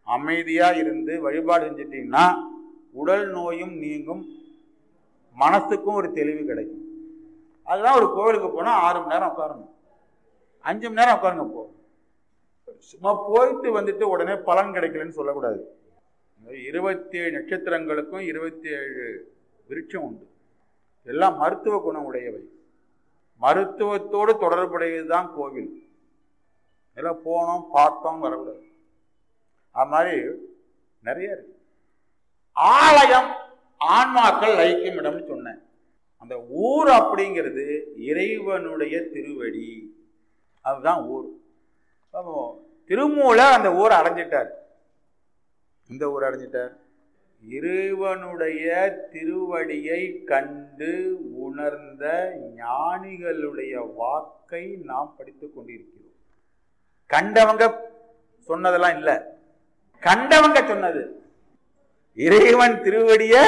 அமைதியா இருந்து வழிபாடு செஞ்சிட்டீங்கன்னா உடல் நோயும் நீங்கும் மனசுக்கும் ஒரு தெளிவு கிடைக்கும் அதுதான் ஒரு கோவிலுக்கு போனா ஆறு மணி நேரம் உட்காரணும் அஞ்சு மணி நேரம் உட்காருங்க போ சும்மா போயிட்டு வந்துட்டு உடனே பலன் கிடைக்கலன்னு சொல்லக்கூடாது இருபத்தி ஏழு நட்சத்திரங்களுக்கும் இருபத்தி ஏழு விருட்சம் உண்டு எல்லாம் மருத்துவ குணம் உடையவை மருத்துவத்தோடு தொடர்புடையது தான் கோவில் எல்லாம் போனோம் பார்த்தோம் வரக்கூடாது அது மாதிரி நிறைய இருக்கு ஆலயம் ஆன்மாக்கள் லயிக்கும் இடம்னு சொன்னேன் அந்த ஊர் அப்படிங்கிறது இறைவனுடைய திருவடி அதுதான் ஊர் அப்போ திருமூல அந்த ஊரை அடைஞ்சிட்டார் இந்த ஊர் அடைஞ்சிட்டார் இறைவனுடைய திருவடியை கண்டு உணர்ந்த ஞானிகளுடைய வாக்கை நாம் படித்துக் கொண்டிருக்கிறோம் கண்டவங்க சொன்னதெல்லாம் இல்ல கண்டவங்க சொன்னது இறைவன் திருவடிய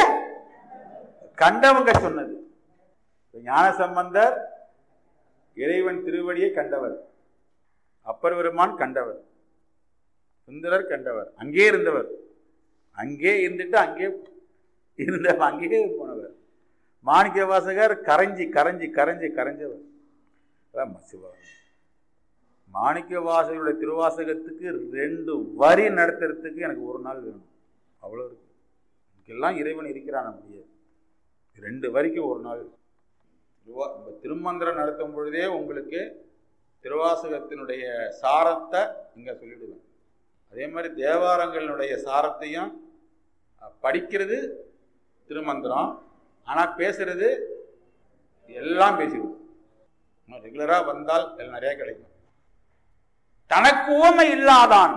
கண்டவங்க சொன்னது ஞான சம்பந்தர் இறைவன் திருவடியை கண்டவர் அப்பர் பெருமான் கண்டவர் சுந்தரர் கண்டவர் அங்கே இருந்தவர் அங்கே இருந்துட்டு அங்கே இருந்த அங்கேயே போனவர் மாணிக்க வாசகர் கரைஞ்சி கரைஞ்சி கரைஞ்சி கரைஞ்சவர் அதான் சிவா மாணிக்க வாசகருடைய திருவாசகத்துக்கு ரெண்டு வரி நடத்துறதுக்கு எனக்கு ஒரு நாள் வேணும் அவ்வளோ இருக்கு இதுக்கெல்லாம் இறைவன் இருக்கிறான் முடியாது ரெண்டு வரிக்கு ஒரு நாள் திருவா இந்த திருமந்திரம் நடத்தும் பொழுதே உங்களுக்கு திருவாசகத்தினுடைய சாரத்தை இங்கே சொல்லிடுவேன் அதே மாதிரி தேவாரங்களினுடைய சாரத்தையும் படிக்கிறது திருமந்திரம் ஆனால் பேசுறது எல்லாம் பேசிடுவோம் ரெகுலராக வந்தால் எல்லாம் நிறைய கிடைக்கும் தனக்கு ஊமை இல்லாதான்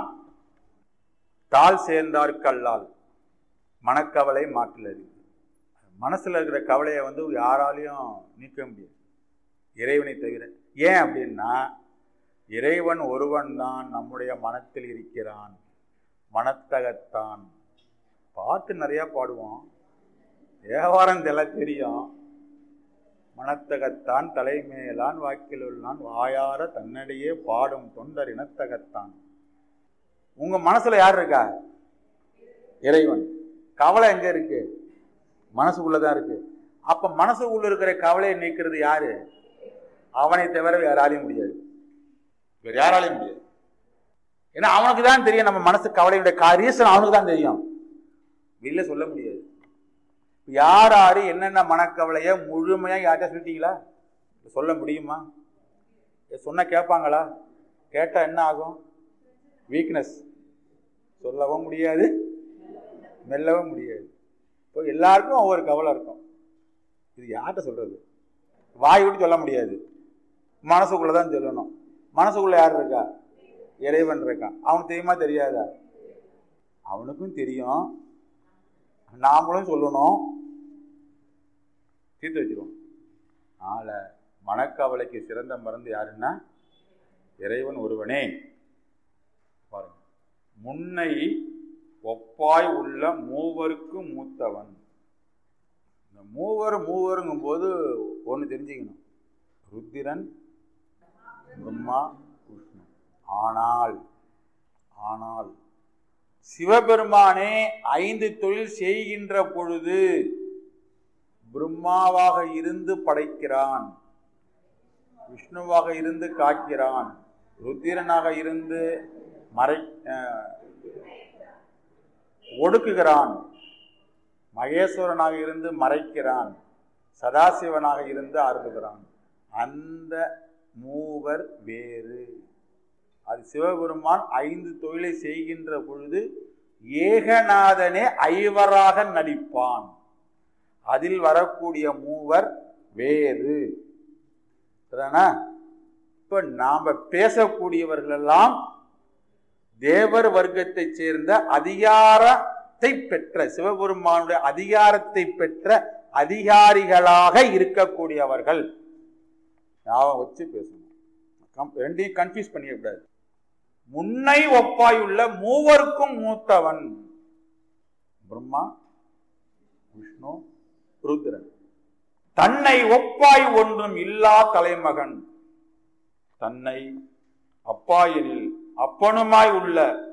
தாள் சேர்ந்தார் கல்லால் மனக்கவலை மாற்றிலது மனசுல இருக்கிற கவலையை வந்து யாராலையும் நீக்க முடியாது இறைவனை தவிர ஏன் அப்படின்னா இறைவன் ஒருவன் தான் நம்முடைய மனத்தில் இருக்கிறான் மனத்தகத்தான் பாட்டு நிறைய பாடுவோம் தேவாரம் தெல தெரியும் மனத்தகத்தான் தலைமேலான் வாக்கில் உள்ளான் வாயார தன்னடியே பாடும் தொண்டர் இனத்தகத்தான் உங்க மனசுல யார் இருக்கா இறைவன் கவலை எங்க இருக்கு மனசுக்குள்ளதான் இருக்கு அப்ப மனசுக்குள்ள இருக்கிற கவலையை நீக்கிறது யாரு அவனை தவிர யாராலையும் முடியாது வேற யாராலையும் முடியாது ஏன்னா அவனுக்கு தான் தெரியும் நம்ம மனசு கவலையுடைய ரீசன் அவனுக்கு தான் தெரியும் வெளியில சொல்ல முடியாது யார் யாரு என்னென்ன மனக்கவலைய முழுமையா யார்கிட்ட சொல்லிட்டீங்களா சொல்ல முடியுமா சொன்ன கேட்பாங்களா கேட்டா என்ன ஆகும் வீக்னஸ் சொல்லவும் முடியாது மெல்லவும் முடியாது இப்போ எல்லாருக்கும் ஒவ்வொரு கவலை இருக்கும் இது யார்கிட்ட சொல்றது வாய் விட்டு சொல்ல முடியாது மனசுக்குள்ள தான் சொல்லணும் மனசுக்குள்ள யார் இருக்கா இறைவன் இருக்கான் அவனுக்கு தெரியுமா தெரியாதா அவனுக்கும் தெரியும் நாமளும் சொல்லணும் தீர்த்து வச்சிருவோம் ஆள மனக்கவலைக்கு சிறந்த மருந்து யாருன்னா இறைவன் ஒருவனே பாருங்க முன்னை ஒப்பாய் உள்ள மூவருக்கு மூத்தவன் இந்த மூவர் மூவருங்கும் போது ஒன்று தெரிஞ்சுக்கணும் ருத்திரன் பிரம்மா விஷ்ணு ஆனால் ஆனால் சிவபெருமானே ஐந்து தொழில் செய்கின்ற பொழுது பிரம்மாவாக இருந்து படைக்கிறான் விஷ்ணுவாக இருந்து காக்கிறான் ருத்திரனாக இருந்து மறை ஒடுக்குகிறான் மகேஸ்வரனாக இருந்து மறைக்கிறான் சதாசிவனாக இருந்து அருளுகிறான் அந்த மூவர் வேறு அது சிவபெருமான் ஐந்து தொழிலை செய்கின்ற பொழுது ஏகநாதனே ஐவராக நடிப்பான் அதில் வரக்கூடிய மூவர் வேறு இப்ப நாம பேசக்கூடியவர்கள் எல்லாம் தேவர் வர்க்கத்தை சேர்ந்த அதிகாரத்தை பெற்ற சிவபெருமானுடைய அதிகாரத்தை பெற்ற அதிகாரிகளாக இருக்கக்கூடியவர்கள் ஞாபகம் வச்சு பேசணும் ரெண்டையும் கன்ஃபியூஸ் பண்ணிடக்கூடாது முன்னை ஒப்பாயுள்ள மூவருக்கும் மூத்தவன் பிரம்மா விஷ்ணு ருத்ரன் தன்னை ஒப்பாய் ஒன்றும் இல்லா தலைமகன் தன்னை அப்பாயினில் அப்பனுமாய் உள்ள